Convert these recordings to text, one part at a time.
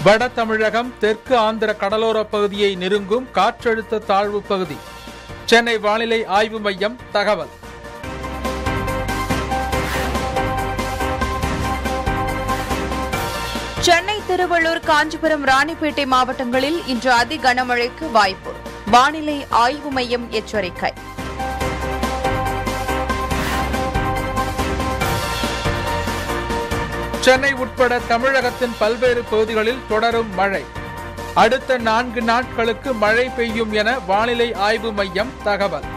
வட தமிழகம் தெற்கு ஆந்திர கடலோர பகுதியை நெருங்கும் காற்றழுத்த தாழ்வு பகுதி சென்னை வானிலை ஆய்வு மையம் தகவல் சென்னை திருவள்ளூர் காஞ்சிபுரம் ராணிப்பேட்டை மாவட்டங்களில் இன்று அதி கனமழைக்கு வாய்ப்பு வானிலை ஆய்வு மையம் எச்சரிக்கை சென்னை உட்பட தமிழகத்தின் பல்வேறு பகுதிகளில் தொடரும் மழை அடுத்த நான்கு நாட்களுக்கு மழை பெய்யும் என வானிலை ஆய்வு மையம் தகவல்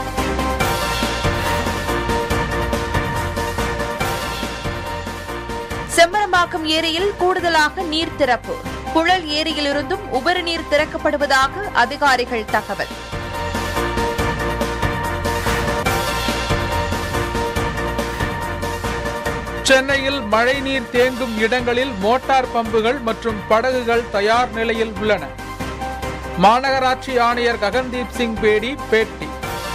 செம்பரம்பாக்கம் ஏரியில் கூடுதலாக நீர் திறப்பு புழல் ஏரியிலிருந்தும் உபரி நீர் திறக்கப்படுவதாக அதிகாரிகள் தகவல் சென்னையில் மழைநீர் தேங்கும் இடங்களில் மோட்டார் பம்புகள் மற்றும் படகுகள் தயார் நிலையில் உள்ளன மாநகராட்சி ஆணையர் ககன்தீப் சிங் பேடி பேட்டி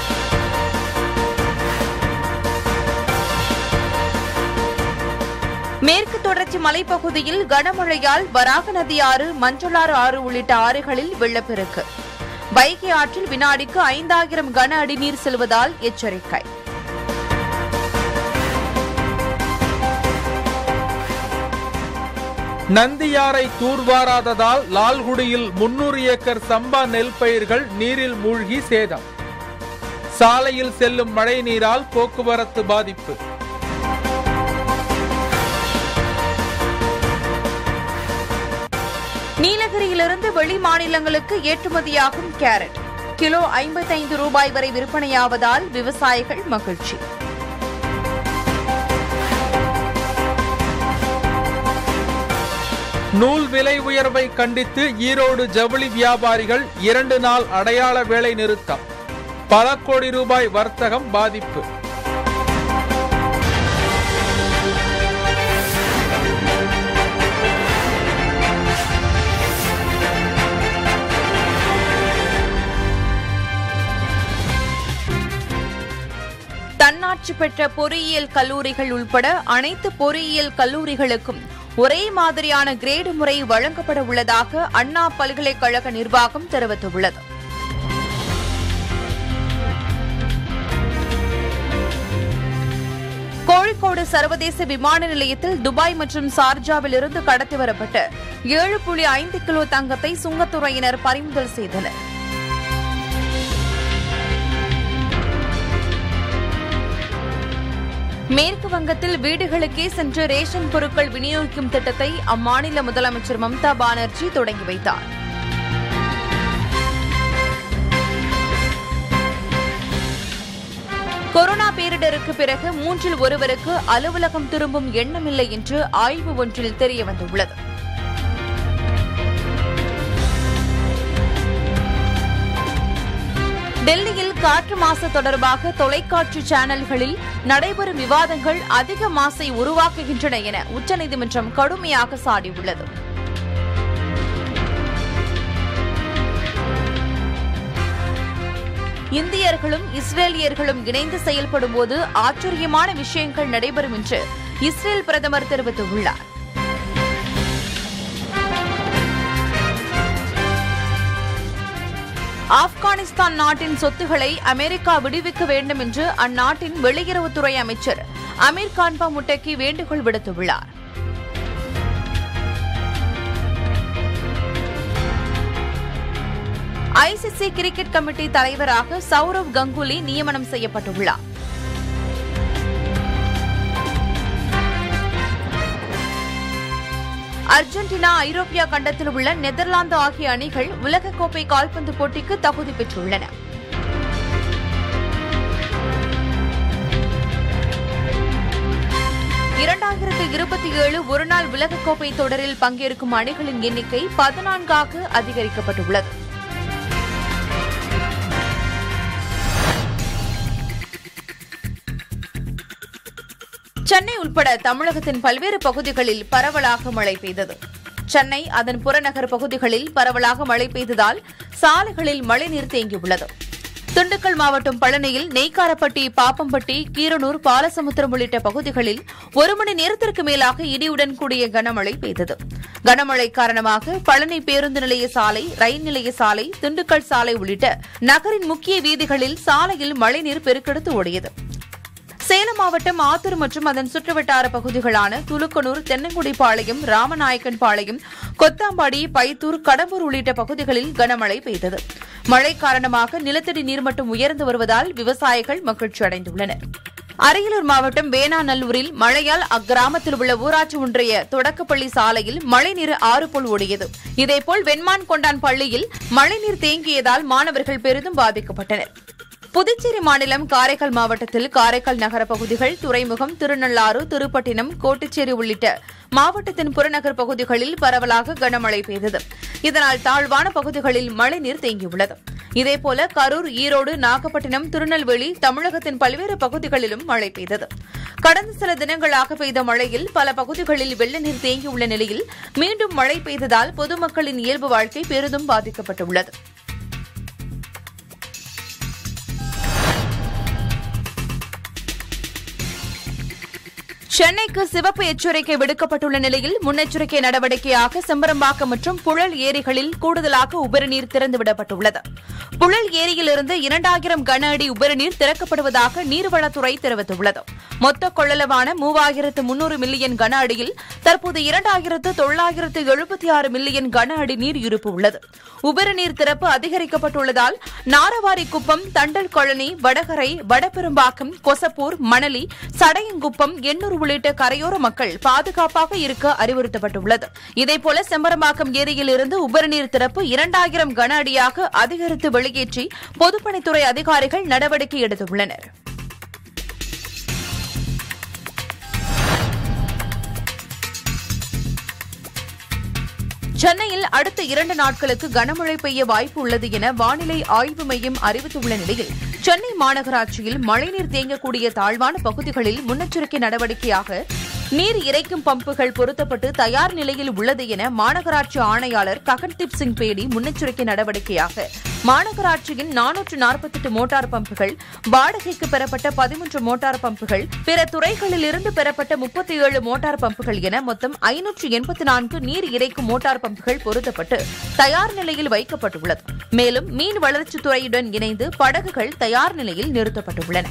மேற்கு தொடர்ச்சி மலைப்பகுதியில் கனமழையால் வராக நதி ஆறு மஞ்சளாறு ஆறு உள்ளிட்ட ஆறுகளில் வெள்ளப்பெருக்கு வைகை ஆற்றில் வினாடிக்கு ஐந்தாயிரம் கன அடி நீர் செல்வதால் எச்சரிக்கை நந்தியாரை தூர்வாராததால் லால்குடியில் முன்னூறு ஏக்கர் சம்பா நெல் பயிர்கள் நீரில் மூழ்கி சேதம் சாலையில் செல்லும் மழை நீரால் போக்குவரத்து பாதிப்பு நீலகிரியிலிருந்து வெளி மாநிலங்களுக்கு ஏற்றுமதியாகும் கேரட் கிலோ ஐம்பத்தைந்து ரூபாய் வரை விற்பனையாவதால் விவசாயிகள் மகிழ்ச்சி நூல் விலை உயர்வை கண்டித்து ஈரோடு ஜவுளி வியாபாரிகள் இரண்டு நாள் அடையாள வேலை நிறுத்தம் பல கோடி ரூபாய் வர்த்தகம் பாதிப்பு தன்னாட்சி பெற்ற பொறியியல் கல்லூரிகள் உள்பட அனைத்து பொறியியல் கல்லூரிகளுக்கும் ஒரே மாதிரியான கிரேடு முறை வழங்கப்பட உள்ளதாக அண்ணா பல்கலைக்கழக நிர்வாகம் தெரிவித்துள்ளது கோழிக்கோடு சர்வதேச விமான நிலையத்தில் துபாய் மற்றும் சார்ஜாவில் இருந்து கடத்தி வரப்பட்ட ஏழு புள்ளி ஐந்து கிலோ தங்கத்தை சுங்கத்துறையினர் பறிமுதல் செய்தனர் மேற்கு வங்கத்தில் வீடுகளுக்கே சென்று ரேஷன் பொருட்கள் விநியோகிக்கும் திட்டத்தை அம்மாநில முதலமைச்சர் மம்தா பானர்ஜி தொடங்கி வைத்தார் கொரோனா பேரிடருக்கு பிறகு மூன்றில் ஒருவருக்கு அலுவலகம் திரும்பும் எண்ணமில்லை என்று ஆய்வு ஒன்றில் தெரியவந்துள்ளது டெல்லியில் காற்று மாசு தொடர்பாக தொலைக்காட்சி சேனல்களில் நடைபெறும் விவாதங்கள் அதிக மாசை உருவாக்குகின்றன என உச்சநீதிமன்றம் கடுமையாக சாடியுள்ளது இந்தியர்களும் இஸ்ரேலியர்களும் இணைந்து செயல்படும்போது ஆச்சரியமான விஷயங்கள் நடைபெறும் என்று இஸ்ரேல் பிரதமர் தெரிவித்துள்ளார் ஆப்கானிஸ்தான் நாட்டின் சொத்துக்களை அமெரிக்கா விடுவிக்க வேண்டும் என்று அந்நாட்டின் வெளியுறவுத்துறை அமைச்சர் அமீர் கான்பா முட்டக்கி வேண்டுகோள் விடுத்துள்ளார் ஐசிசி கிரிக்கெட் கமிட்டி தலைவராக சௌரவ் கங்குலி நியமனம் செய்யப்பட்டுள்ளார் அர்ஜென்டினா ஐரோப்பியா கண்டத்தில் உள்ள நெதர்லாந்து ஆகிய அணிகள் உலகக்கோப்பை கால்பந்து போட்டிக்கு தகுதி பெற்றுள்ளன இரண்டாயிரத்து இருபத்தி ஏழு ஒருநாள் உலகக்கோப்பை தொடரில் பங்கேற்கும் அணிகளின் எண்ணிக்கை பதினான்காக அதிகரிக்கப்பட்டுள்ளது சென்னை உட்பட தமிழகத்தின் பல்வேறு பகுதிகளில் பரவலாக மழை பெய்தது சென்னை அதன் புறநகர் பகுதிகளில் பரவலாக மழை பெய்ததால் சாலைகளில் மழைநீர் தேங்கியுள்ளது திண்டுக்கல் மாவட்டம் பழனியில் நெய்க்காரப்பட்டி பாப்பம்பட்டி கீரனூர் பாலசமுத்திரம் உள்ளிட்ட பகுதிகளில் ஒரு மணி நேரத்திற்கு மேலாக இடியுடன் கூடிய கனமழை பெய்தது கனமழை காரணமாக பழனி பேருந்து நிலைய சாலை ரயில் நிலைய சாலை திண்டுக்கல் சாலை உள்ளிட்ட நகரின் முக்கிய வீதிகளில் சாலையில் மழைநீர் பெருக்கெடுத்து ஓடியது சேலம் மாவட்டம் ஆத்தூர் மற்றும் அதன் சுற்றுவட்டார பகுதிகளான துலுக்கனூர் தென்னங்குடிப்பாளையம் ராமநாயக்கன் பாளையம் கொத்தாம்பாடி பைத்தூர் கடம்பூர் உள்ளிட்ட பகுதிகளில் கனமழை பெய்தது மழை காரணமாக நிலத்தடி நீர்மட்டம் உயர்ந்து வருவதால் விவசாயிகள் மகிழ்ச்சி அடைந்துள்ளனர் அரியலூர் மாவட்டம் வேணாநல்லூரில் மழையால் அக்கிராமத்தில் உள்ள ஊராட்சி ஒன்றிய தொடக்கப்பள்ளி சாலையில் மழைநீர் ஆறு போல் ஓடியது இதேபோல் வெண்மான் கொண்டான் பள்ளியில் மழைநீர் தேங்கியதால் மாணவர்கள் பெரிதும் பாதிக்கப்பட்டனர் புதுச்சேரி மாநிலம் காரைக்கால் மாவட்டத்தில் காரைக்கால் நகர பகுதிகள் துறைமுகம் திருநள்ளாறு திருப்பட்டினம் கோட்டுச்சேரி உள்ளிட்ட மாவட்டத்தின் புறநகர் பகுதிகளில் பரவலாக கனமழை பெய்தது இதனால் தாழ்வான பகுதிகளில் மழைநீர் தேங்கியுள்ளது இதேபோல கரூர் ஈரோடு நாகப்பட்டினம் திருநெல்வேலி தமிழகத்தின் பல்வேறு பகுதிகளிலும் மழை பெய்தது கடந்த சில தினங்களாக பெய்த மழையில் பல பகுதிகளில் வெள்ள நீர் தேங்கியுள்ள நிலையில் மீண்டும் மழை பெய்ததால் பொதுமக்களின் இயல்பு வாழ்க்கை பெரிதும் பாதிக்கப்பட்டுள்ளது சென்னைக்கு சிவப்பு எச்சரிக்கை விடுக்கப்பட்டுள்ள நிலையில் முன்னெச்சரிக்கை நடவடிக்கையாக செம்பரம்பாக்கம் மற்றும் புழல் ஏரிகளில் கூடுதலாக உபரிநீர் திறந்துவிடப்பட்டுள்ளது புழல் ஏரியிலிருந்து இரண்டாயிரம் கன அடி உபரிநீர் திறக்கப்படுவதாக நீர்வளத்துறை தெரிவித்துள்ளது மொத்த கொள்ளளவான மூவாயிரத்து முன்னூறு மில்லியன் கன அடியில் தற்போது இரண்டாயிரத்து தொள்ளாயிரத்து எழுபத்தி ஆறு மில்லியன் கன அடி நீர் இருப்பு உள்ளது உபரிநீர் திறப்பு அதிகரிக்கப்பட்டுள்ளதால் நாரவாரி குப்பம் தண்டல் கொழனி வடகரை வடபெரும்பாக்கம் கொசப்பூர் மணலி சடையங்குப்பம் எண்ணூர் உள்ளிட்ட கரையோர மக்கள் பாதுகாப்பாக இருக்க அறிவுறுத்தப்பட்டுள்ளது இதேபோல செம்பரம்பாக்கம் ஏரியில் இருந்து உபரிநீர் திறப்பு இரண்டாயிரம் கன அடியாக அதிகரித்து வெளியேற்றி பொதுப்பணித்துறை அதிகாரிகள் நடவடிக்கை எடுத்துள்ளனர் சென்னையில் அடுத்த இரண்டு நாட்களுக்கு கனமழை பெய்ய வாய்ப்பு உள்ளது என வானிலை ஆய்வு மையம் அறிவித்துள்ள நிலையில் சென்னை மாநகராட்சியில் மழைநீர் தேங்கக்கூடிய தாழ்வான பகுதிகளில் முன்னெச்சரிக்கை நடவடிக்கையாக நீர் இறைக்கும் பம்புகள் பொருத்தப்பட்டு தயார் நிலையில் உள்ளது என மாநகராட்சி ஆணையாளர் ககன்தீப் சிங் பேடி முன்னெச்சரிக்கை நடவடிக்கையாக மாநகராட்சியின் நானூற்று நாற்பத்தெட்டு மோட்டார் பம்புகள் வாடகைக்கு பெறப்பட்ட பதிமூன்று மோட்டார் பம்புகள் பிற துறைகளிலிருந்து பெறப்பட்ட முப்பத்தி ஏழு மோட்டார் பம்புகள் என மொத்தம் ஐநூற்று எண்பத்தி நான்கு நீர் இறைக்கும் மோட்டார் பம்புகள் பொருத்தப்பட்டு தயார் நிலையில் வைக்கப்பட்டுள்ளது மேலும் மீன் வளர்ச்சித் துறையுடன் இணைந்து படகுகள் தயார் நிலையில் நிறுத்தப்பட்டுள்ளன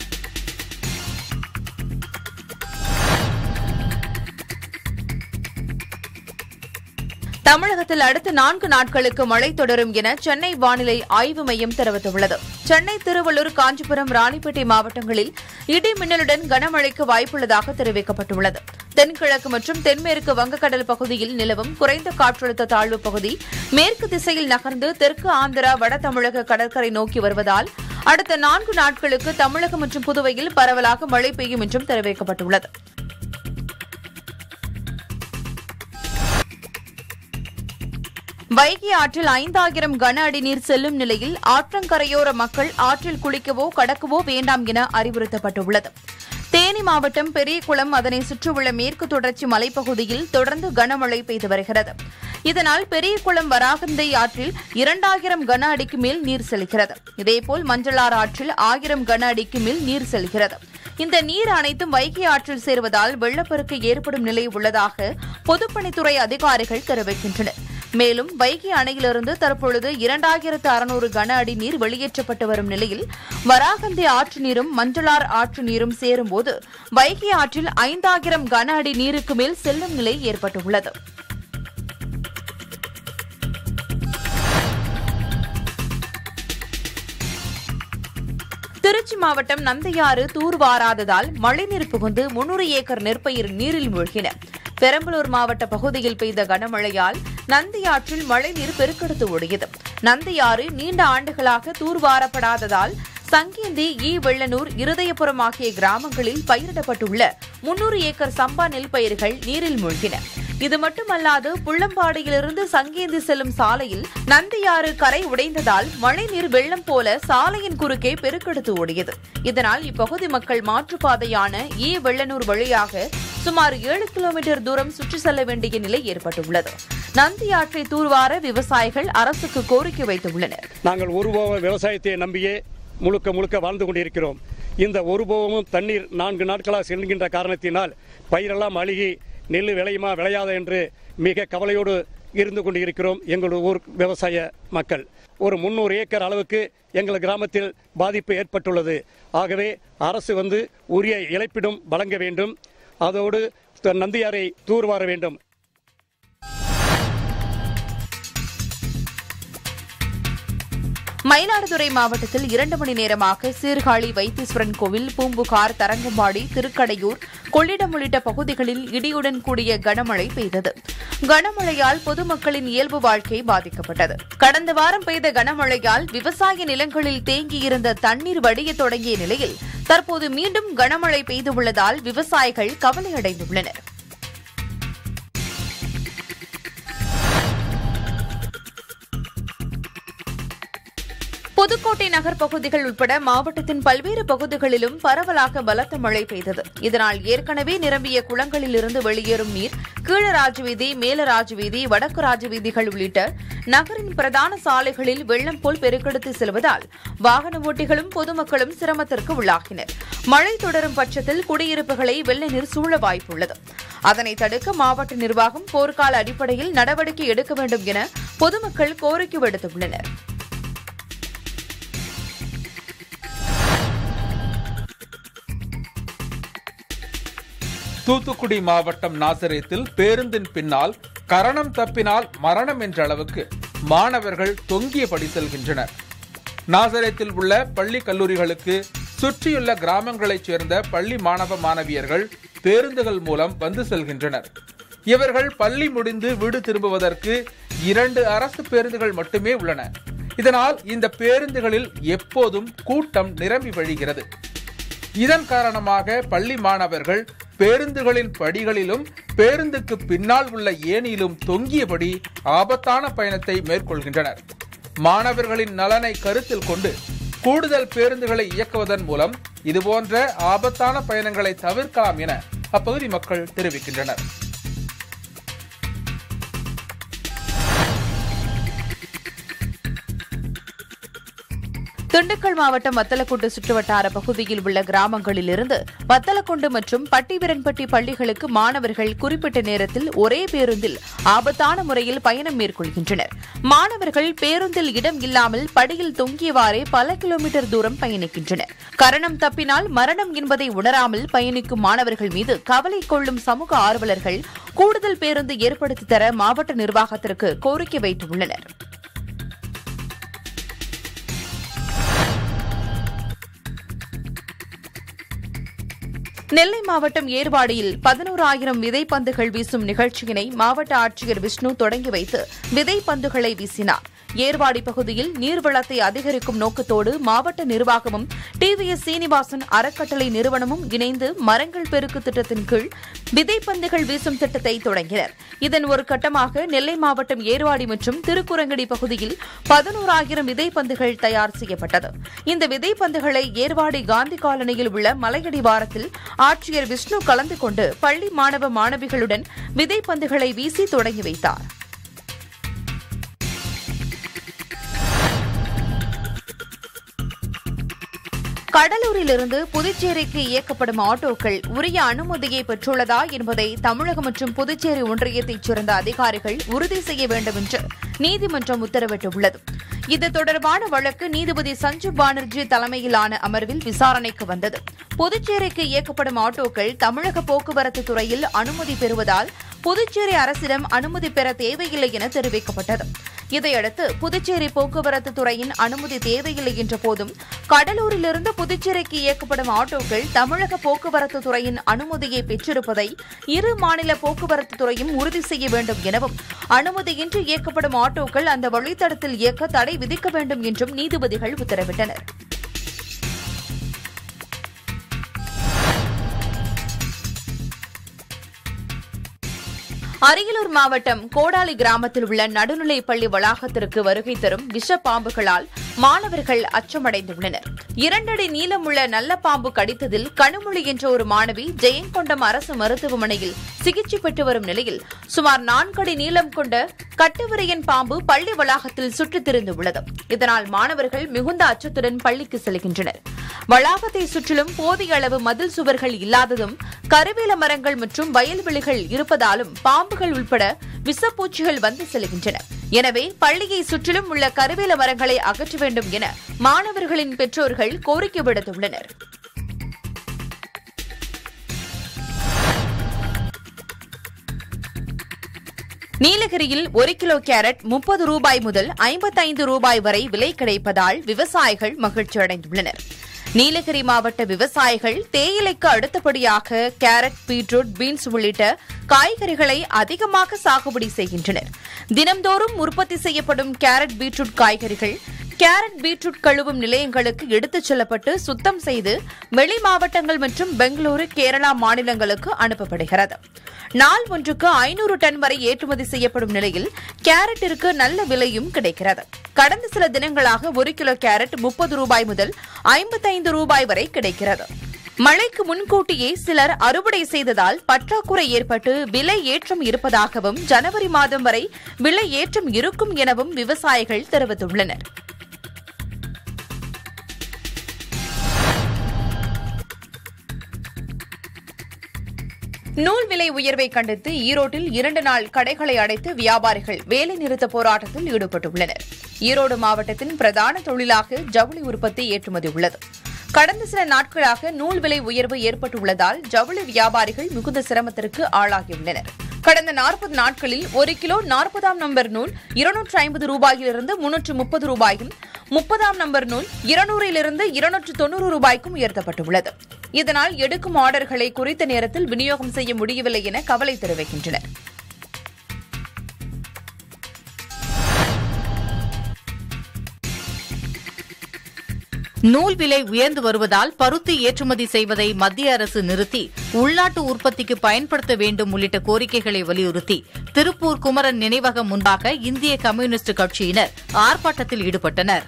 தமிழகத்தில் அடுத்த நான்கு நாட்களுக்கு மழை தொடரும் என சென்னை வானிலை ஆய்வு மையம் தெரிவித்துள்ளது சென்னை திருவள்ளூர் காஞ்சிபுரம் ராணிப்பேட்டை மாவட்டங்களில் இடி மின்னலுடன் கனமழைக்கு வாய்ப்புள்ளதாக தெரிவிக்கப்பட்டுள்ளது தென்கிழக்கு மற்றும் தென்மேற்கு வங்கக்கடல் பகுதியில் நிலவும் குறைந்த காற்றழுத்த தாழ்வு பகுதி மேற்கு திசையில் நகர்ந்து தெற்கு ஆந்திரா வட தமிழக கடற்கரை நோக்கி வருவதால் அடுத்த நான்கு நாட்களுக்கு தமிழகம் மற்றும் புதுவையில் பரவலாக மழை பெய்யும் என்றும் தெரிவிக்கப்பட்டுள்ளது வைகை ஆற்றில் ஐந்தாயிரம் கன அடி நீர் செல்லும் நிலையில் ஆற்றங்கரையோர மக்கள் ஆற்றில் குளிக்கவோ கடக்கவோ வேண்டாம் என அறிவுறுத்தப்பட்டுள்ளது தேனி மாவட்டம் பெரியகுளம் அதனை சுற்றியுள்ள மேற்கு தொடர்ச்சி மலைப்பகுதியில் தொடர்ந்து கனமழை பெய்து வருகிறது இதனால் பெரியகுளம் வராகந்தை ஆற்றில் இரண்டாயிரம் கன அடிக்கு மேல் நீர் செல்கிறது இதேபோல் மஞ்சளார் ஆற்றில் ஆயிரம் கன அடிக்கு மேல் நீர் செல்கிறது இந்த நீர் அனைத்தும் வைகை ஆற்றில் சேர்வதால் வெள்ளப்பெருக்கு ஏற்படும் நிலை உள்ளதாக பொதுப்பணித்துறை அதிகாரிகள் தெரிவிக்கின்றனர் மேலும் வைகை அணையிலிருந்து தற்பொழுது இரண்டாயிரத்து அறுநூறு கன அடி நீர் வெளியேற்றப்பட்டு வரும் நிலையில் வராகந்தி ஆற்று நீரும் மஞ்சளார் ஆற்று நீரும் சேரும்போது வைகை ஆற்றில் ஐந்தாயிரம் கன அடி நீருக்கு மேல் செல்லும் நிலை ஏற்பட்டுள்ளது திருச்சி மாவட்டம் நந்தையாறு தூர்வாராததால் மழைநீர் புகுந்து முன்னூறு ஏக்கர் நெற்பயிர் நீரில் மூழ்கின பெரம்பலூர் மாவட்ட பகுதியில் பெய்த கனமழையால் நந்தியாற்றில் மழைநீர் பெருக்கெடுத்து ஓடியது நந்தியாறு நீண்ட ஆண்டுகளாக தூர்வாரப்படாததால் சங்கேந்தி ஈ வெள்ளனூர் இருதயபுரம் ஆகிய கிராமங்களில் பயிரிடப்பட்டுள்ள முன்னூறு ஏக்கர் சம்பா நெல் பயிர்கள் நீரில் மூழ்கின இது மட்டுமல்லாது புள்ளம்பாடியிலிருந்து சங்கேந்தி செல்லும் சாலையில் நந்தியாறு கரை உடைந்ததால் மழைநீர் வெள்ளம் போல சாலையின் குறுக்கே பெருக்கெடுத்து ஓடியது இதனால் இப்பகுதி மக்கள் மாற்றுப்பாதையான ஈ வெள்ளனூர் வழியாக சுமார் ஏழு கிலோமீட்டர் தூரம் சுற்றி செல்ல வேண்டிய நிலை ஏற்பட்டுள்ளது நந்தி ஆற்றை தூர்வார விவசாயிகள் அரசுக்கு கோரிக்கை வைத்துள்ளனர் நாங்கள் ஒரு போக விவசாயத்தை நம்பியே முழுக்க முழுக்க வாழ்ந்து கொண்டிருக்கிறோம் இந்த ஒரு போகமும் தண்ணீர் நான்கு நாட்களாக செல்கின்ற காரணத்தினால் பயிரெல்லாம் அழுகி நெல் விளையுமா விளையாத என்று மிக கவலையோடு இருந்து கொண்டிருக்கிறோம் எங்கள் ஊர் விவசாய மக்கள் ஒரு முந்நூறு ஏக்கர் அளவுக்கு எங்கள் கிராமத்தில் பாதிப்பு ஏற்பட்டுள்ளது ஆகவே அரசு வந்து உரிய இழப்பிடும் வழங்க வேண்டும் அதோடு நந்தியாரை தூர்வார வேண்டும் மயிலாடுதுறை மாவட்டத்தில் இரண்டு மணி நேரமாக சீர்காழி வைத்தீஸ்வரன் கோவில் பூம்புகார் தரங்கம்பாடி திருக்கடையூர் கொள்ளிடம் உள்ளிட்ட பகுதிகளில் இடியுடன் கூடிய கனமழை பெய்தது கனமழையால் பொதுமக்களின் இயல்பு வாழ்க்கை பாதிக்கப்பட்டது கடந்த வாரம் பெய்த கனமழையால் விவசாய நிலங்களில் தேங்கியிருந்த தண்ணீர் வடியத் தொடங்கிய நிலையில் தற்போது மீண்டும் கனமழை பெய்துள்ளதால் விவசாயிகள் கவலையடைந்துள்ளனர் புதுக்கோட்டை நகர் பகுதிகள் உட்பட மாவட்டத்தின் பல்வேறு பகுதிகளிலும் பரவலாக பலத்த மழை பெய்தது இதனால் ஏற்கனவே நிரம்பிய குளங்களில் இருந்து வெளியேறும் நீர் கீழராஜ வீதி மேலராஜ வீதி வடக்கு ராஜ வீதிகள் உள்ளிட்ட நகரின் பிரதான சாலைகளில் வெள்ளம் போல் பெருக்கெடுத்து செல்வதால் வாகன ஓட்டிகளும் பொதுமக்களும் சிரமத்திற்கு உள்ளாகினர் மழை தொடரும் பட்சத்தில் குடியிருப்புகளை வெள்ள நீர் சூழ வாய்ப்புள்ளது அதனை தடுக்க மாவட்ட நிர்வாகம் போர்க்கால அடிப்படையில் நடவடிக்கை எடுக்க வேண்டும் என பொதுமக்கள் கோரிக்கை விடுத்துள்ளனர் தூத்துக்குடி மாவட்டம் நாசரேத்தில் பேருந்தின் பின்னால் கரணம் தப்பினால் மரணம் என்ற அளவுக்கு மாணவர்கள் தொங்கியபடி செல்கின்றனர் நாசரேத்தில் உள்ள பள்ளி கல்லூரிகளுக்கு சுற்றியுள்ள கிராமங்களைச் சேர்ந்த பள்ளி மாணவ மாணவியர்கள் பேருந்துகள் மூலம் வந்து செல்கின்றனர் இவர்கள் பள்ளி முடிந்து வீடு திரும்புவதற்கு இரண்டு அரசு பேருந்துகள் மட்டுமே உள்ளன இதனால் இந்த பேருந்துகளில் எப்போதும் கூட்டம் நிரம்பி வழிகிறது இதன் காரணமாக பள்ளி மாணவர்கள் பேருந்துகளின் படிகளிலும் பேருந்துக்கு பின்னால் உள்ள ஏணியிலும் தொங்கியபடி ஆபத்தான பயணத்தை மேற்கொள்கின்றனர் மாணவர்களின் நலனை கருத்தில் கொண்டு கூடுதல் பேருந்துகளை இயக்குவதன் மூலம் இதுபோன்ற ஆபத்தான பயணங்களை தவிர்க்கலாம் என அப்பகுதி மக்கள் தெரிவிக்கின்றனர் திண்டுக்கல் மாவட்டம் வத்தலக்குண்டு சுற்றுவட்டார பகுதியில் உள்ள கிராமங்களில் இருந்து வத்தலக்குண்டு மற்றும் பட்டிவரன்பட்டி பள்ளிகளுக்கு மாணவர்கள் குறிப்பிட்ட நேரத்தில் ஒரே பேருந்தில் ஆபத்தான முறையில் பயணம் மேற்கொள்கின்றனர் மாணவர்கள் பேருந்தில் இடம் இல்லாமல் படியில் தொங்கியவாறே பல கிலோமீட்டர் தூரம் பயணிக்கின்றனர் கரணம் தப்பினால் மரணம் என்பதை உணராமல் பயணிக்கும் மாணவர்கள் மீது கவலை கொள்ளும் சமூக ஆர்வலர்கள் கூடுதல் பேருந்து ஏற்படுத்தி தர மாவட்ட நிர்வாகத்திற்கு கோரிக்கை வைத்துள்ளனர் நெல்லை மாவட்டம் ஏர்வாடியில் பதினோராயிரம் விதைப்பந்துகள் வீசும் நிகழ்ச்சியினை மாவட்ட ஆட்சியர் விஷ்ணு தொடங்கி வைத்து விதைப்பந்துகளை வீசினார் ஏர்வாடி பகுதியில் நீர்வளத்தை அதிகரிக்கும் நோக்கத்தோடு மாவட்ட நிர்வாகமும் டிவிஎஸ் சீனிவாசன் அறக்கட்டளை நிறுவனமும் இணைந்து மரங்கள் பெருக்கு திட்டத்தின் கீழ் விதைப்பந்துகள் வீசும் திட்டத்தை தொடங்கினர் இதன் ஒரு கட்டமாக நெல்லை மாவட்டம் ஏர்வாடி மற்றும் திருக்குறங்கடி பகுதியில் பதினோராயிரம் விதைப்பந்துகள் தயார் செய்யப்பட்டது இந்த விதைப்பந்துகளை ஏர்வாடி காந்தி காலனியில் உள்ள மலையடிவாரத்தில் ஆட்சியர் விஷ்ணு கலந்து கொண்டு பள்ளி மாணவ மாணவிகளுடன் விதைப்பந்துகளை வீசி தொடங்கி வைத்தார் கடலூரிலிருந்து புதுச்சேரிக்கு இயக்கப்படும் ஆட்டோக்கள் உரிய அனுமதியை பெற்றுள்ளதா என்பதை தமிழகம் மற்றும் புதுச்சேரி ஒன்றியத்தைச் சேர்ந்த அதிகாரிகள் உறுதி செய்ய வேண்டும் என்று நீதிமன்றம் உத்தரவிட்டுள்ளது இது தொடர்பான வழக்கு நீதிபதி சஞ்சு பானர்ஜி தலைமையிலான அமர்வில் விசாரணைக்கு வந்தது புதுச்சேரிக்கு இயக்கப்படும் ஆட்டோக்கள் தமிழக போக்குவரத்து துறையில் அனுமதி பெறுவதால் புதுச்சேரி அரசிடம் அனுமதி பெற தேவையில்லை என தெரிவிக்கப்பட்டது இதையடுத்து புதுச்சேரி போக்குவரத்து துறையின் அனுமதி தேவையில்லை என்ற போதும் கடலூரிலிருந்து புதுச்சேரிக்கு இயக்கப்படும் ஆட்டோக்கள் தமிழக போக்குவரத்து துறையின் அனுமதியை பெற்றிருப்பதை இரு மாநில போக்குவரத்து துறையும் உறுதி செய்ய வேண்டும் எனவும் அனுமதியின்றி இயக்கப்படும் ஆட்டோக்கள் அந்த வழித்தடத்தில் இயக்க தடை விதிக்க வேண்டும் என்றும் நீதிபதிகள் உத்தரவிட்டனர் அரியலூர் மாவட்டம் கோடாலி கிராமத்தில் உள்ள நடுநிலைப் பள்ளி வளாகத்திற்கு வருகை தரும் விஷ பாம்புகளால் மாணவர்கள் அச்சமடைந்துள்ளனர் இரண்டடி நீளமுள்ள நல்ல பாம்பு கடித்ததில் கணுமொழி என்ற ஒரு மாணவி ஜெயங்கொண்டம் அரசு மருத்துவமனையில் சிகிச்சை பெற்று வரும் நிலையில் சுமார் நான்கடி நீளம் கொண்ட கட்டுவிரையன் பாம்பு பள்ளி வளாகத்தில் சுற்றித் திரிந்துள்ளது இதனால் மாணவர்கள் மிகுந்த அச்சத்துடன் பள்ளிக்கு செல்கின்றனர் வளாகத்தை சுற்றிலும் போதிய அளவு மதில் சுவர்கள் இல்லாததும் கருவேல மரங்கள் மற்றும் வயல்வெளிகள் இருப்பதாலும் பாம்புகள் உட்பட விஷப்பூச்சிகள் வந்து செல்கின்றன எனவே பள்ளியை சுற்றிலும் உள்ள கருவேல மரங்களை அகற்ற வேண்டும் என மாணவர்களின் பெற்றோர்கள் கோரிக்கை விடுத்துள்ளனர் நீலகிரியில் ஒரு கிலோ கேரட் முப்பது ரூபாய் முதல் ஐம்பத்தைந்து ரூபாய் வரை விலை கிடைப்பதால் விவசாயிகள் மகிழ்ச்சி அடைந்துள்ளனர் நீலகிரி மாவட்ட விவசாயிகள் தேயிலைக்கு அடுத்தபடியாக கேரட் பீட்ரூட் பீன்ஸ் உள்ளிட்ட காய்கறிகளை அதிகமாக சாகுபடி செய்கின்றனர் தினம்தோறும் உற்பத்தி செய்யப்படும் கேரட் பீட்ரூட் காய்கறிகள் கேரட் பீட்ரூட் கழுவும் நிலையங்களுக்கு எடுத்துச் செல்லப்பட்டு சுத்தம் செய்து வெளி மாவட்டங்கள் மற்றும் பெங்களூரு கேரளா மாநிலங்களுக்கு அனுப்பப்படுகிறது நாள் ஒன்றுக்கு ஐநூறு டன் வரை ஏற்றுமதி செய்யப்படும் நிலையில் கேரட்டிற்கு நல்ல விலையும் கிடைக்கிறது கடந்த சில தினங்களாக ஒரு கிலோ கேரட் முப்பது ரூபாய் முதல் ஐம்பத்தைந்து ரூபாய் வரை கிடைக்கிறது மழைக்கு முன்கூட்டியே சிலர் அறுவடை செய்ததால் பற்றாக்குறை ஏற்பட்டு விலை ஏற்றம் இருப்பதாகவும் ஜனவரி மாதம் வரை விலை ஏற்றம் இருக்கும் எனவும் விவசாயிகள் தெரிவித்துள்ளனர் நூல் விலை உயர்வை கண்டித்து ஈரோட்டில் இரண்டு நாள் கடைகளை அடைத்து வியாபாரிகள் வேலைநிறுத்த போராட்டத்தில் ஈடுபட்டுள்ளனர் ஈரோடு மாவட்டத்தின் பிரதான தொழிலாக ஜவுளி உற்பத்தி ஏற்றுமதி உள்ளது கடந்த சில நாட்களாக நூல் விலை உயர்வு ஏற்பட்டுள்ளதால் ஜவுளி வியாபாரிகள் மிகுந்த சிரமத்திற்கு ஆளாகியுள்ளனர் கடந்த நாற்பது நாட்களில் ஒரு கிலோ நாற்பதாம் நம்பர் நூல் இருநூற்று ஐம்பது ரூபாயிலிருந்து முன்னூற்று முப்பது ரூபாயும் முப்பதாம் நம்பர் நூல் இருநூறிலிருந்து இருநூற்று தொன்னூறு ரூபாய்க்கும் உயர்த்தப்பட்டுள்ளது இதனால் எடுக்கும் ஆர்டர்களை குறித்த நேரத்தில் விநியோகம் செய்ய முடியவில்லை என கவலை தெரிவிக்கின்றனர் நூல் விலை உயர்ந்து வருவதால் பருத்தி ஏற்றுமதி செய்வதை மத்திய அரசு நிறுத்தி உள்நாட்டு உற்பத்திக்கு பயன்படுத்த வேண்டும் உள்ளிட்ட கோரிக்கைகளை வலியுறுத்தி திருப்பூர் குமரன் நினைவகம் முன்பாக இந்திய கம்யூனிஸ்ட் கட்சியினர் ஆர்ப்பாட்டத்தில் ஈடுபட்டனர்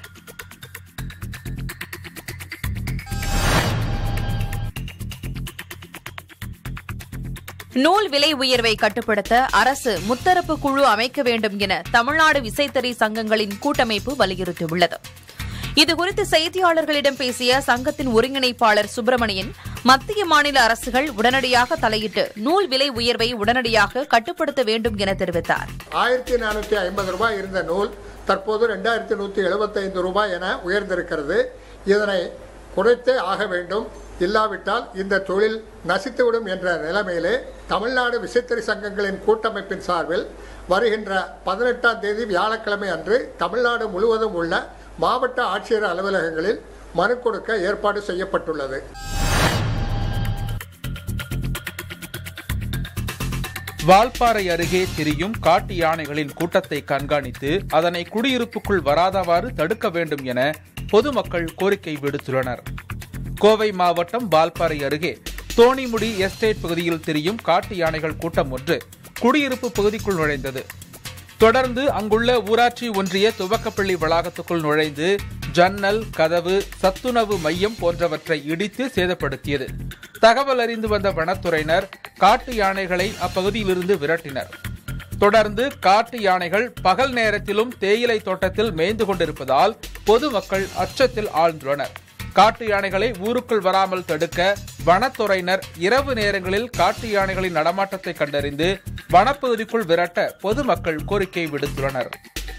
நூல் விலை உயர்வை கட்டுப்படுத்த அரசு முத்தரப்பு குழு அமைக்க வேண்டும் என தமிழ்நாடு விசைத்தறி சங்கங்களின் கூட்டமைப்பு வலியுறுத்தியுள்ளது இதுகுறித்து செய்தியாளர்களிடம் பேசிய சங்கத்தின் ஒருங்கிணைப்பாளர் சுப்பிரமணியன் மத்திய மாநில அரசுகள் உடனடியாக தலையிட்டு நூல் விலை உயர்வை உடனடியாக கட்டுப்படுத்த வேண்டும் என தெரிவித்தார் ஆயிரத்தி நானூற்றி ஐம்பது ரூபாய் இருந்த நூல் தற்போது ரெண்டாயிரத்தி நூற்றி எழுபத்தைந்து ரூபாய் என உயர்ந்திருக்கிறது இதனை குறைத்தே ஆக வேண்டும் இல்லாவிட்டால் இந்த தொழில் நசித்துவிடும் என்ற நிலைமையிலே தமிழ்நாடு விசைத்தறி சங்கங்களின் கூட்டமைப்பின் சார்பில் வருகின்ற பதினெட்டாம் தேதி வியாழக்கிழமை அன்று தமிழ்நாடு முழுவதும் உள்ள மாவட்ட ஆட்சியர் அலுவலகங்களில் மனு கொடுக்க ஏற்பாடு செய்யப்பட்டுள்ளது வால்பாறை அருகே திரியும் காட்டு யானைகளின் கூட்டத்தை கண்காணித்து அதனை குடியிருப்புக்குள் வராதவாறு தடுக்க வேண்டும் என பொதுமக்கள் கோரிக்கை விடுத்துள்ளனர் கோவை மாவட்டம் வால்பாறை அருகே தோணிமுடி எஸ்டேட் பகுதியில் திரியும் காட்டு யானைகள் கூட்டம் ஒன்று குடியிருப்பு பகுதிக்குள் நுழைந்தது தொடர்ந்து அங்குள்ள ஊராட்சி ஒன்றிய துவக்கப்பள்ளி வளாகத்துக்குள் நுழைந்து ஜன்னல் கதவு சத்துணவு மையம் போன்றவற்றை இடித்து சேதப்படுத்தியது தகவல் அறிந்து வந்த வனத்துறையினர் காட்டு யானைகளை அப்பகுதியிலிருந்து விரட்டினர் தொடர்ந்து காட்டு யானைகள் பகல் நேரத்திலும் தேயிலை தோட்டத்தில் மேய்ந்து கொண்டிருப்பதால் பொதுமக்கள் அச்சத்தில் ஆழ்ந்துள்ளனர் காட்டு யானைகளை ஊருக்குள் வராமல் தடுக்க வனத்துறையினர் இரவு நேரங்களில் காட்டு யானைகளின் நடமாட்டத்தை கண்டறிந்து வனப்பகுதிக்குள் விரட்ட பொதுமக்கள் கோரிக்கை விடுத்துள்ளனர்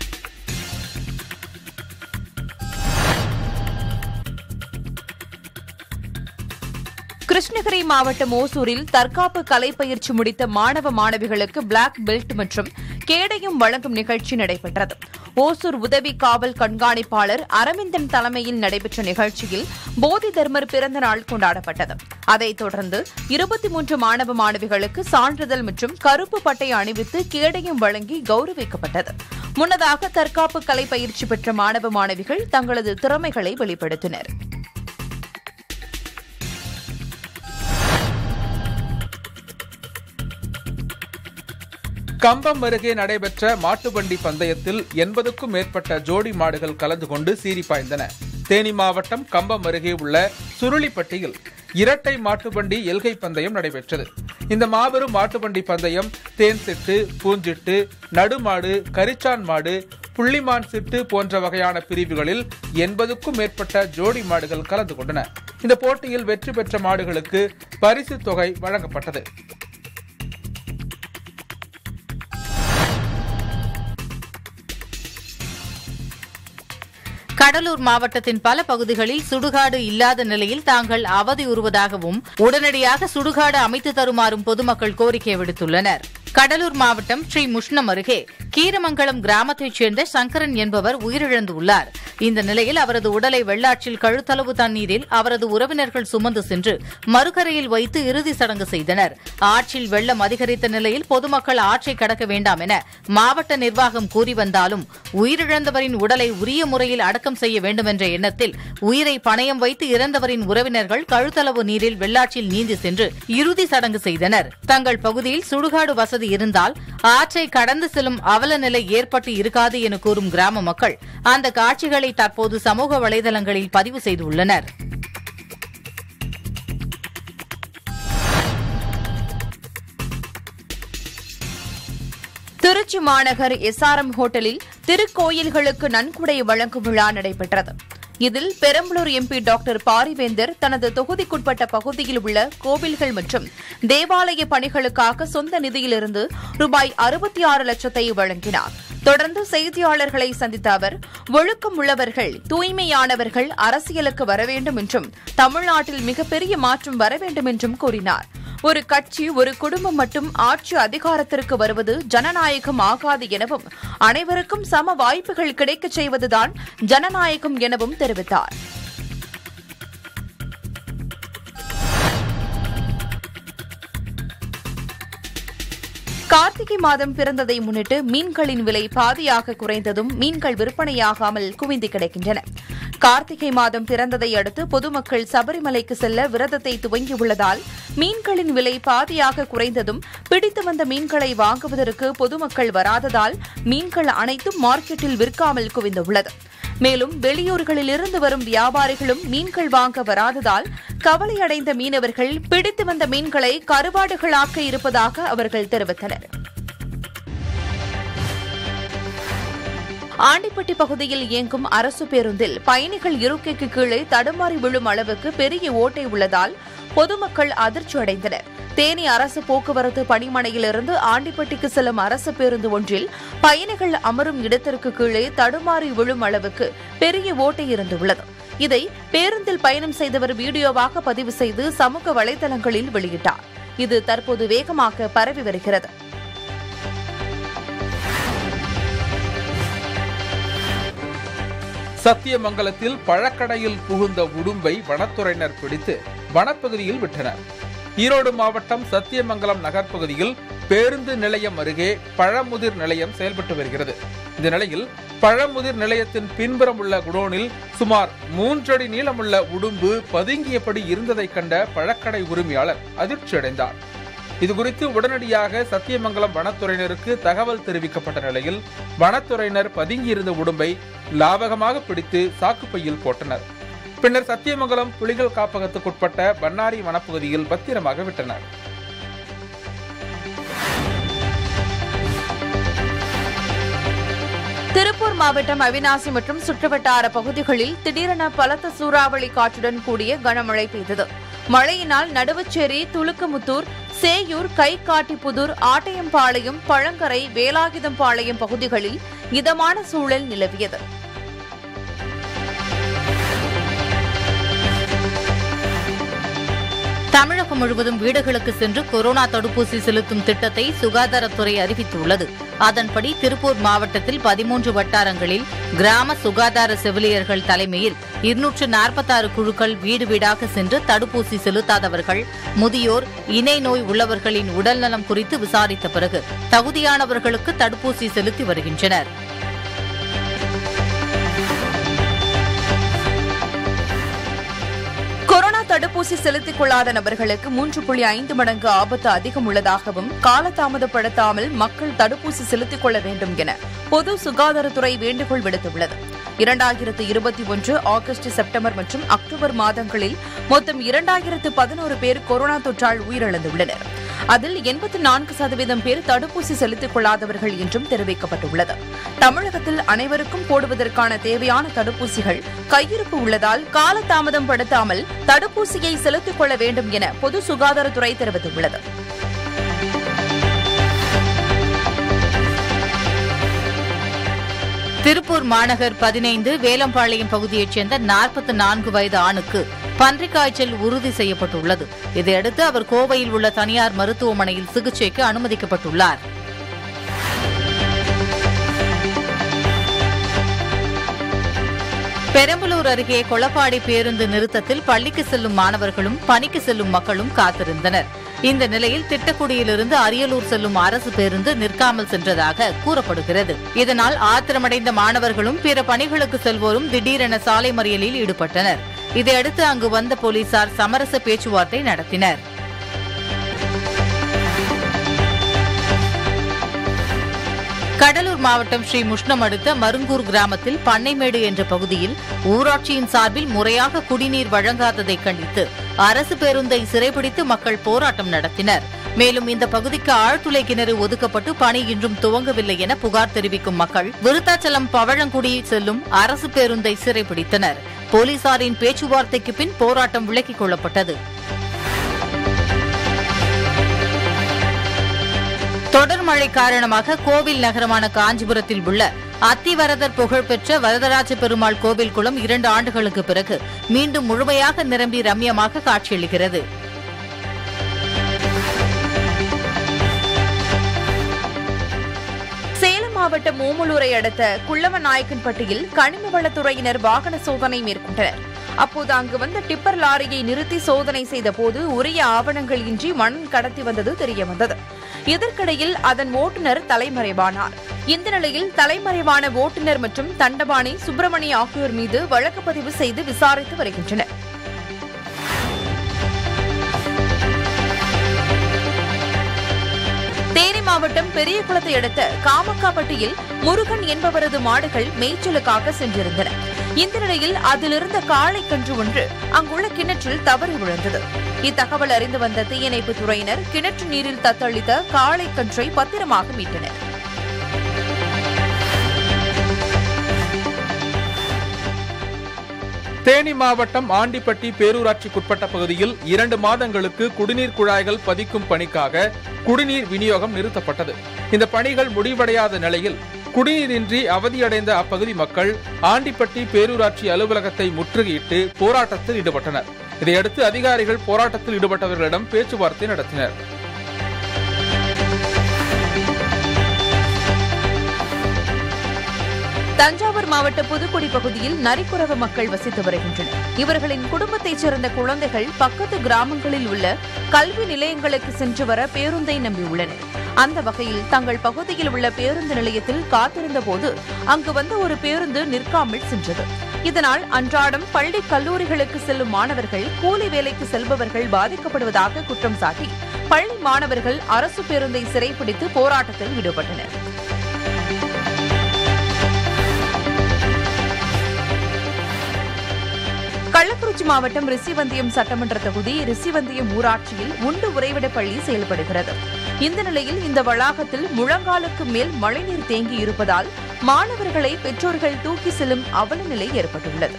கிருஷ்ணகிரி மாவட்டம் ஓசூரில் தற்காப்பு கலை பயிற்சி முடித்த மாணவ மாணவிகளுக்கு பிளாக் பெல்ட் மற்றும் கேடயம் வழங்கும் நிகழ்ச்சி நடைபெற்றது ஓசூர் உதவி காவல் கண்காணிப்பாளர் அரவிந்தன் தலைமையில் நடைபெற்ற நிகழ்ச்சியில் போதி தர்மர் பிறந்த நாள் கொண்டாடப்பட்டது அதைத் தொடர்ந்து இருபத்தி மூன்று மாணவ மாணவிகளுக்கு சான்றிதழ் மற்றும் கருப்பு பட்டை அணிவித்து கேடயம் வழங்கி கௌரவிக்கப்பட்டது முன்னதாக தற்காப்பு கலை பயிற்சி பெற்ற மாணவ மாணவிகள் தங்களது திறமைகளை வெளிப்படுத்தினர் கம்பம் அருகே நடைபெற்ற மாட்டுவண்டி பந்தயத்தில் எண்பதுக்கும் மேற்பட்ட ஜோடி மாடுகள் கலந்து கொண்டு சீறி பாய்ந்தன தேனி மாவட்டம் கம்பம் அருகே உள்ள சுருளிப்பட்டியில் இரட்டை மாட்டுவண்டி எல்கை பந்தயம் நடைபெற்றது இந்த மாபெரும் மாட்டுவண்டி பந்தயம் தேன் சிட்டு பூஞ்சிட்டு நடுமாடு கரிச்சான் மாடு புள்ளிமான் சிட்டு போன்ற வகையான பிரிவுகளில் எண்பதுக்கும் மேற்பட்ட ஜோடி மாடுகள் கலந்து கொண்டன இந்த போட்டியில் வெற்றி பெற்ற மாடுகளுக்கு பரிசு தொகை வழங்கப்பட்டது கடலூர் மாவட்டத்தின் பல பகுதிகளில் சுடுகாடு இல்லாத நிலையில் தாங்கள் அவதியுறுவதாகவும் உடனடியாக சுடுகாடு அமைத்து தருமாறும் பொதுமக்கள் கோரிக்கை விடுத்துள்ளனர் கடலூர் மாவட்டம் ஸ்ரீ முஷ்ணம் அருகே கீரமங்கலம் கிராமத்தைச் சேர்ந்த சங்கரன் என்பவர் உயிரிழந்துள்ளார் இந்த நிலையில் அவரது உடலை வெள்ளாற்றில் கழுத்தளவு தண்ணீரில் அவரது உறவினர்கள் சுமந்து சென்று மறுகரையில் வைத்து இறுதி சடங்கு செய்தனர் ஆற்றில் வெள்ளம் அதிகரித்த நிலையில் பொதுமக்கள் ஆற்றை கடக்க வேண்டாம் என மாவட்ட நிர்வாகம் கூறி வந்தாலும் உயிரிழந்தவரின் உடலை உரிய முறையில் அடக்கம் செய்ய வேண்டும் என்ற எண்ணத்தில் உயிரை பணயம் வைத்து இறந்தவரின் உறவினர்கள் கழுத்தளவு நீரில் வெள்ளாற்றில் நீந்தி சென்று இறுதி சடங்கு செய்தனர் தங்கள் பகுதியில் சுடுகாடு வசதி இருந்தால் ஆற்றை கடந்து செல்லும் அவல நிலை ஏற்பட்டு இருக்காது என கூறும் கிராம மக்கள் அந்த காட்சிகளை தற்போது சமூக வலைதளங்களில் பதிவு செய்துள்ளனர் திருச்சி மாநகர் எஸ்ஆர்எம் ஹோட்டலில் திருக்கோயில்களுக்கு நன்கொடை வழங்கும் விழா நடைபெற்றது இதில் பெரம்பலூர் எம்பி டாக்டர் பாரிவேந்தர் தனது தொகுதிக்குட்பட்ட பகுதியில் உள்ள கோவில்கள் மற்றும் தேவாலய பணிகளுக்காக சொந்த நிதியிலிருந்து ரூபாய் அறுபத்தி ஆறு லட்சத்தை வழங்கினார் தொடர்ந்து செய்தியாளர்களை சந்தித்த அவர் ஒழுக்கம் உள்ளவர்கள் தூய்மையானவர்கள் அரசியலுக்கு வர வேண்டும் என்றும் தமிழ்நாட்டில் மிகப்பெரிய மாற்றம் வர வேண்டும் என்றும் கூறினார் ஒரு கட்சி ஒரு குடும்பம் மட்டும் ஆட்சி அதிகாரத்திற்கு வருவது ஜனநாயகம் ஆகாது எனவும் அனைவருக்கும் சம வாய்ப்புகள் கிடைக்கச் செய்வதுதான் ஜனநாயகம் எனவும் தெரிவித்தார் கார்த்திகை மாதம் பிறந்ததை முன்னிட்டு மீன்களின் விலை பாதியாக குறைந்ததும் மீன்கள் விற்பனையாகாமல் குவிந்து கிடக்கின்றன கார்த்திகை மாதம் பிறந்ததை அடுத்து பொதுமக்கள் சபரிமலைக்கு செல்ல விரதத்தை துவங்கியுள்ளதால் மீன்களின் விலை பாதியாக குறைந்ததும் பிடித்து வந்த மீன்களை வாங்குவதற்கு பொதுமக்கள் வராததால் மீன்கள் அனைத்தும் மார்க்கெட்டில் விற்காமல் குவிந்துள்ளது மேலும் வெளியூர்களிலிருந்து வரும் வியாபாரிகளும் மீன்கள் வாங்க வராததால் கவலையடைந்த மீனவர்கள் பிடித்து வந்த மீன்களை கருவாடுகளாக்க இருப்பதாக அவர்கள் தெரிவித்தனர் ஆண்டிப்பட்டி பகுதியில் இயங்கும் அரசு பேருந்தில் பயணிகள் இருக்கைக்கு கீழே தடுமாறி விழும் அளவுக்கு பெரிய ஓட்டை உள்ளதால் பொதுமக்கள் அதிர்ச்சி அடைந்தனர் தேனி அரசு போக்குவரத்து பணிமனையிலிருந்து ஆண்டிப்பட்டிக்கு செல்லும் அரசு பேருந்து ஒன்றில் பயணிகள் அமரும் இடத்திற்கு கீழே தடுமாறி விழும் அளவுக்கு பெரிய ஓட்டை இருந்துள்ளது இதை பேருந்தில் பயணம் செய்தவர் வீடியோவாக பதிவு செய்து சமூக வலைதளங்களில் வெளியிட்டார் இது தற்போது வேகமாக பரவி வருகிறது சத்தியமங்கலத்தில் பழக்கடையில் புகுந்த உடும்பை வனத்துறையினர் பிடித்து வனப்பகுதியில் விட்டனர் ஈரோடு மாவட்டம் சத்தியமங்கலம் நகர்ப்பகுதியில் பேருந்து நிலையம் அருகே பழமுதிர் நிலையம் செயல்பட்டு வருகிறது இந்த நிலையில் பழமுதிர் நிலையத்தின் பின்புறம் உள்ள குடோனில் சுமார் மூன்றடி நீளமுள்ள உடும்பு பதுங்கியபடி இருந்ததைக் கண்ட பழக்கடை உரிமையாளர் அதிர்ச்சியடைந்தார் இதுகுறித்து உடனடியாக சத்தியமங்கலம் வனத்துறையினருக்கு தகவல் தெரிவிக்கப்பட்ட நிலையில் வனத்துறையினர் பதுங்கியிருந்த உடும்பை லாபகமாக பிடித்து சாக்குப்பையில் போட்டனர் பின்னர் சத்தியமங்கலம் புலிகள் காப்பகத்துக்குட்பட்ட பன்னாரி வனப்பகுதியில் பத்திரமாக விட்டனர் திருப்பூர் மாவட்டம் அவினாசி மற்றும் சுற்றுவட்டார பகுதிகளில் திடீரென பலத்த சூறாவளி காற்றுடன் கூடிய கனமழை பெய்தது மழையினால் நடுவச்சேரி துலுக்கமுத்தூர் சேயூர் கைகாட்டிப்புதூர் ஆட்டையம்பாளையம் பழங்கரை வேலாயுதம்பாளையம் பகுதிகளில் இதமான சூழல் நிலவியது தமிழகம் முழுவதும் வீடுகளுக்கு சென்று கொரோனா தடுப்பூசி செலுத்தும் திட்டத்தை சுகாதாரத்துறை அறிவித்துள்ளது அதன்படி திருப்பூர் மாவட்டத்தில் பதிமூன்று வட்டாரங்களில் கிராம சுகாதார செவிலியர்கள் தலைமையில் இருநூற்று நாற்பத்தாறு குழுக்கள் வீடு வீடாக சென்று தடுப்பூசி செலுத்தாதவர்கள் முதியோர் இணை நோய் உள்ளவர்களின் உடல்நலம் குறித்து விசாரித்த பிறகு தகுதியானவர்களுக்கு தடுப்பூசி செலுத்தி வருகின்றனர் கொரோனா தடுப்பூசி தடுப்பூசி செலுத்திக் கொள்ளாத நபர்களுக்கு மூன்று புள்ளி ஐந்து மடங்கு ஆபத்து அதிகம் உள்ளதாகவும் காலதாமதப்படுத்தாமல் மக்கள் தடுப்பூசி செலுத்திக் கொள்ள வேண்டும் என பொது சுகாதாரத்துறை வேண்டுகோள் விடுத்துள்ளது இரண்டாயிரத்து இருபத்தி ஒன்று ஆகஸ்ட் செப்டம்பர் மற்றும் அக்டோபர் மாதங்களில் மொத்தம் இரண்டாயிரத்து பதினோரு பேர் கொரோனா தொற்றால் உயிரிழந்துள்ளனர் அதில் எண்பத்தி நான்கு சதவீதம் பேர் தடுப்பூசி செலுத்திக் கொள்ளாதவர்கள் என்றும் தெரிவிக்கப்பட்டுள்ளது தமிழகத்தில் அனைவருக்கும் போடுவதற்கான தேவையான தடுப்பூசிகள் கையிருப்பு உள்ளதால் காலதாமதம் படுத்தாமல் தடுப்பூசியை செலுத்திக் கொள்ள வேண்டும் என பொது சுகாதாரத்துறை தெரிவித்துள்ளது திருப்பூர் மாநகர் பதினைந்து வேலம்பாளையம் பகுதியைச் சேர்ந்த நாற்பத்தி நான்கு வயது ஆணுக்கு பன்றிக் காய்ச்சல் உறுதி செய்யப்பட்டுள்ளது இதையடுத்து அவர் கோவையில் உள்ள தனியார் மருத்துவமனையில் சிகிச்சைக்கு அனுமதிக்கப்பட்டுள்ளார் பெரம்பலூர் அருகே கொளப்பாடி பேருந்து நிறுத்தத்தில் பள்ளிக்கு செல்லும் மாணவர்களும் பணிக்கு செல்லும் மக்களும் காத்திருந்தனர் இந்த நிலையில் திட்டக்குடியிலிருந்து அரியலூர் செல்லும் அரசு பேருந்து நிற்காமல் சென்றதாக கூறப்படுகிறது இதனால் ஆத்திரமடைந்த மாணவர்களும் பிற பணிகளுக்கு செல்வோரும் திடீரென சாலை மறியலில் ஈடுபட்டனர் இதையடுத்து அங்கு வந்த போலீசார் சமரச பேச்சுவார்த்தை நடத்தினர் கடலூர் மாவட்டம் ஸ்ரீ முஷ்ணம் அடுத்த மருங்கூர் கிராமத்தில் பண்ணைமேடு என்ற பகுதியில் ஊராட்சியின் சார்பில் முறையாக குடிநீர் வழங்காததை கண்டித்து அரசு பேருந்தை சிறைபிடித்து மக்கள் போராட்டம் நடத்தினர் மேலும் இந்த பகுதிக்கு ஆழ்துளை கிணறு ஒதுக்கப்பட்டு பணி இன்றும் துவங்கவில்லை என புகார் தெரிவிக்கும் மக்கள் விருத்தாச்சலம் பவழங்குடி செல்லும் அரசு பேருந்தை சிறைபிடித்தனர் போலீசாரின் பேச்சுவார்த்தைக்கு பின் போராட்டம் விலக்கிக் கொள்ளப்பட்டது தொடர் மழை காரணமாக கோவில் நகரமான காஞ்சிபுரத்தில் உள்ள அத்திவரதர் புகழ்பெற்ற வரதராஜ பெருமாள் கோவில் குளம் இரண்டு ஆண்டுகளுக்கு பிறகு மீண்டும் முழுமையாக நிரம்பி ரம்யமாக காட்சியளிக்கிறது சேலம் மாவட்டம் ஓமலூரை அடுத்த குள்ளவநாயக்கன்பட்டியில் கனிம வளத்துறையினர் வாகன சோதனை மேற்கொண்டனர் அப்போது அங்கு வந்த டிப்பர் லாரியை நிறுத்தி சோதனை செய்தபோது உரிய ஆவணங்கள் இன்றி மண் கடத்தி வந்தது தெரியவந்தது இதற்கிடையில் அதன் ஓட்டுநர் தலைமறைவானார் இந்த நிலையில் தலைமறைவான ஓட்டுநர் மற்றும் தண்டபாணி சுப்பிரமணி ஆகியோர் மீது வழக்கு பதிவு செய்து விசாரித்து வருகின்றனர் தேனி மாவட்டம் பெரியகுளத்தை அடுத்த காமக்காப்பட்டியில் முருகன் என்பவரது மாடுகள் மேய்ச்சலுக்காக சென்றிருந்தன இந்த நிலையில் அதிலிருந்த காளை கன்று ஒன்று அங்குள்ள கிணற்றில் தவறி விழுந்தது இத்தகவல் அறிந்து வந்த தீயணைப்பு துறையினர் கிணற்று நீரில் தத்தளித்த காளை கன்றை பத்திரமாக மீட்டனர் தேனி மாவட்டம் ஆண்டிப்பட்டி பேரூராட்சிக்குட்பட்ட பகுதியில் இரண்டு மாதங்களுக்கு குடிநீர் குழாய்கள் பதிக்கும் பணிக்காக குடிநீர் விநியோகம் நிறுத்தப்பட்டது இந்த பணிகள் முடிவடையாத நிலையில் குடிநீரின்றி அவதியடைந்த அப்பகுதி மக்கள் ஆண்டிப்பட்டி பேரூராட்சி அலுவலகத்தை முற்றுகையிட்டு போராட்டத்தில் ஈடுபட்டனர் இதையடுத்து அதிகாரிகள் போராட்டத்தில் ஈடுபட்டவர்களிடம் பேச்சுவார்த்தை நடத்தினர் தஞ்சாவூர் மாவட்ட புதுக்குடி பகுதியில் நரிக்குறவ மக்கள் வசித்து வருகின்றனர் இவர்களின் குடும்பத்தைச் சேர்ந்த குழந்தைகள் பக்கத்து கிராமங்களில் உள்ள கல்வி நிலையங்களுக்கு சென்று வர பேருந்தை நம்பியுள்ளனர் அந்த வகையில் தங்கள் பகுதியில் உள்ள பேருந்து நிலையத்தில் காத்திருந்த போது அங்கு வந்த ஒரு பேருந்து நிற்காமல் சென்றது இதனால் அன்றாடம் பள்ளி கல்லூரிகளுக்கு செல்லும் மாணவர்கள் கூலி வேலைக்கு செல்பவர்கள் பாதிக்கப்படுவதாக குற்றம் சாட்டி பள்ளி மாணவர்கள் அரசு பேருந்தை சிறைப்பிடித்து போராட்டத்தில் ஈடுபட்டனர் கள்ளக்குறிச்சி மாவட்டம் ரிஷிவந்தியம் சட்டமன்ற தொகுதி ரிஷிவந்தியம் ஊராட்சியில் உண்டு உறைவிட பள்ளி செயல்படுகிறது இந்த நிலையில் இந்த வளாகத்தில் முழங்காலுக்கு மேல் மழைநீர் தேங்கி இருப்பதால் மாணவர்களை பெற்றோர்கள் தூக்கி செல்லும் அவல நிலை ஏற்பட்டுள்ளது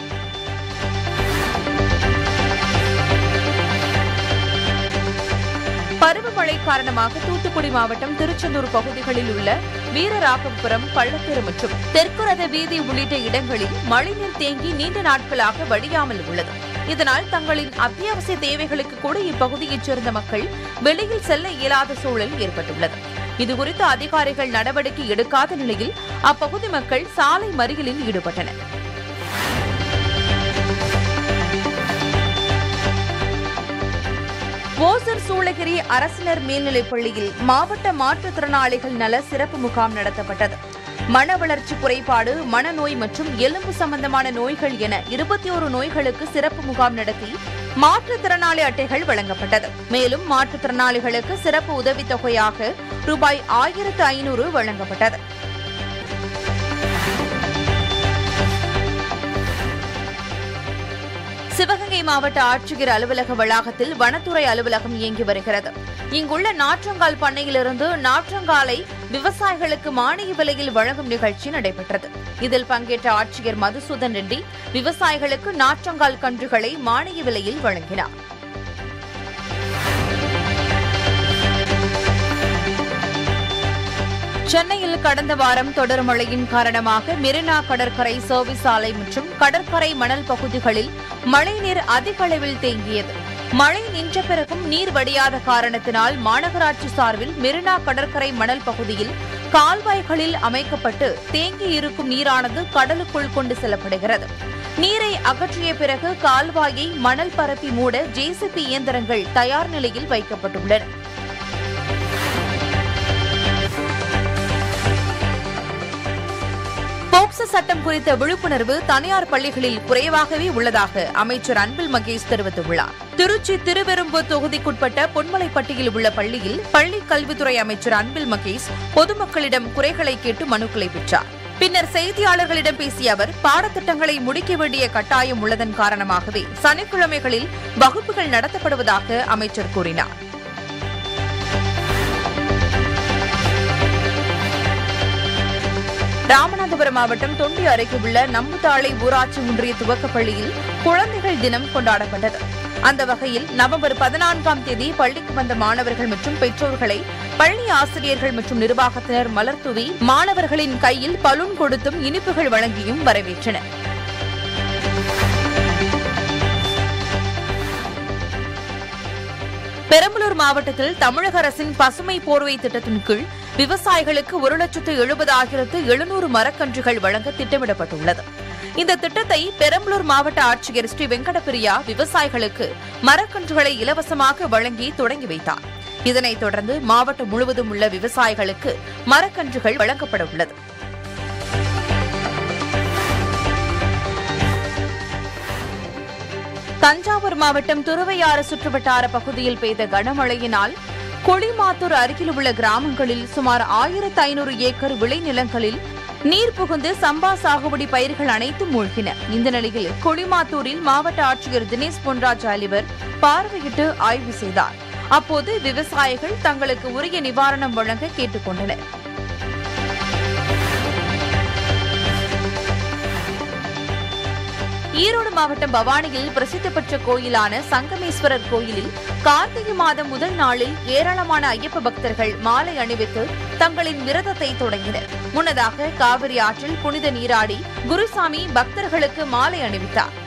பருவமழை காரணமாக தூத்துக்குடி மாவட்டம் திருச்செந்தூர் பகுதிகளில் உள்ள வீரராகவபுரம் பள்ளத்தெரு மற்றும் தெற்குரத வீதி உள்ளிட்ட இடங்களில் மழைநீர் தேங்கி நீண்ட நாட்களாக வடியாமல் உள்ளது இதனால் தங்களின் அத்தியாவசிய தேவைகளுக்கு கூட இப்பகுதியைச் சேர்ந்த மக்கள் வெளியில் செல்ல இயலாத சூழல் ஏற்பட்டுள்ளது இதுகுறித்து அதிகாரிகள் நடவடிக்கை எடுக்காத நிலையில் அப்பகுதி மக்கள் சாலை மறியலில் ஈடுபட்டனர் ஓசூர் சூளகிரி அரசினர் மேல்நிலைப் பள்ளியில் மாவட்ட மாற்றுத்திறனாளிகள் நல சிறப்பு முகாம் நடத்தப்பட்டது மன வளர்ச்சி குறைபாடு மனநோய் மற்றும் எலும்பு சம்பந்தமான நோய்கள் என இருபத்தி ஒரு நோய்களுக்கு சிறப்பு முகாம் நடத்தி மாற்றுத்திறனாளி அட்டைகள் வழங்கப்பட்டது மேலும் மாற்றுத்திறனாளிகளுக்கு சிறப்பு உதவித்தொகையாக ரூபாய் ஆயிரத்து ஐநூறு வழங்கப்பட்டது சிவகங்கை மாவட்ட ஆட்சியர் அலுவலக வளாகத்தில் வனத்துறை அலுவலகம் இயங்கி வருகிறது இங்குள்ள நாற்றங்கால் பண்ணையிலிருந்து நாற்றங்காலை விவசாயிகளுக்கு மானிய விலையில் வழங்கும் நிகழ்ச்சி நடைபெற்றது இதில் பங்கேற்ற ஆட்சியர் மதுசூதன் ரெட்டி விவசாயிகளுக்கு நாற்றங்கால் கன்றுகளை மானிய விலையில் வழங்கினார் சென்னையில் கடந்த வாரம் தொடர் மழையின் காரணமாக மெரினா கடற்கரை சர்வீஸ் சாலை மற்றும் கடற்கரை மணல் பகுதிகளில் மழைநீர் அதிக அளவில் தேங்கியது மழை நின்ற பிறகும் நீர் வடியாத காரணத்தினால் மாநகராட்சி சார்பில் மெரினா கடற்கரை மணல் பகுதியில் கால்வாய்களில் அமைக்கப்பட்டு தேங்கி இருக்கும் நீரானது கடலுக்குள் கொண்டு செல்லப்படுகிறது நீரை அகற்றிய பிறகு கால்வாயை மணல் பரப்பி மூட ஜேசிபி இயந்திரங்கள் தயார் நிலையில் வைக்கப்பட்டுள்ளன போக்சோ சட்டம் குறித்த விழிப்புணர்வு தனியார் பள்ளிகளில் குறைவாகவே உள்ளதாக அமைச்சர் அன்பில் மகேஷ் தெரிவித்துள்ளார் திருச்சி திருவெரும்பூர் தொகுதிக்குட்பட்ட பொன்மலைப்பட்டியில் உள்ள பள்ளியில் பள்ளி கல்வித்துறை அமைச்சர் அன்பில் மகேஷ் பொதுமக்களிடம் குறைகளை கேட்டு மனுக்களை பெற்றார் பின்னர் செய்தியாளர்களிடம் பேசிய அவர் பாடத்திட்டங்களை முடிக்க வேண்டிய கட்டாயம் உள்ளதன் காரணமாகவே சனிக்கிழமைகளில் வகுப்புகள் நடத்தப்படுவதாக அமைச்சர் கூறினார் ராமநாதபுரம் மாவட்டம் தொண்டி அருகே உள்ள நம்புத்தாளை ஊராட்சி ஒன்றிய துவக்கப் பள்ளியில் குழந்தைகள் தினம் கொண்டாடப்பட்டது அந்த வகையில் நவம்பர் பதினான்காம் தேதி பள்ளிக்கு வந்த மாணவர்கள் மற்றும் பெற்றோர்களை பள்ளி ஆசிரியர்கள் மற்றும் நிர்வாகத்தினர் மலர் தூவி மாணவர்களின் கையில் பலூன் கொடுத்தும் இனிப்புகள் வழங்கியும் வரவேற்றனர் பெரம்பலூர் மாவட்டத்தில் தமிழக அரசின் பசுமை போர்வை திட்டத்தின் கீழ் விவசாயிகளுக்கு ஒரு லட்சத்து எழுபதாயிரத்து எழுநூறு மரக்கன்றுகள் வழங்க திட்டமிடப்பட்டுள்ளது இந்த திட்டத்தை பெரம்பலூர் மாவட்ட ஆட்சியர் ஸ்ரீ வெங்கடபிரியா விவசாயிகளுக்கு மரக்கன்றுகளை இலவசமாக வழங்கி தொடங்கி வைத்தார் இதனைத் தொடர்ந்து மாவட்டம் முழுவதும் உள்ள விவசாயிகளுக்கு மரக்கன்றுகள் வழங்கப்பட உள்ளது தஞ்சாவூர் மாவட்டம் துறவையாறு சுற்றுவட்டார பகுதியில் பெய்த கனமழையினால் கொடிமாத்தூர் அருகில் உள்ள கிராமங்களில் சுமார் ஆயிரத்து ஐநூறு ஏக்கர் விளைநிலங்களில் நீர் புகுந்து சம்பா சாகுபடி பயிர்கள் அனைத்தும் மூழ்கின இந்த நிலையில் கொடிமாத்தூரில் மாவட்ட ஆட்சியர் தினேஷ் பொன்ராஜ் அலிவர் பார்வையிட்டு ஆய்வு செய்தார் அப்போது விவசாயிகள் தங்களுக்கு உரிய நிவாரணம் வழங்க கேட்டுக் கொண்டனர் ஈரோடு மாவட்டம் பவானியில் பிரசித்தி பெற்ற கோயிலான சங்கமேஸ்வரர் கோயிலில் கார்த்திகை மாதம் முதல் நாளில் ஏராளமான ஐயப்ப பக்தர்கள் மாலை அணிவித்து தங்களின் விரதத்தை தொடங்கினர் முன்னதாக காவிரி ஆற்றில் புனித நீராடி குருசாமி பக்தர்களுக்கு மாலை அணிவித்தார்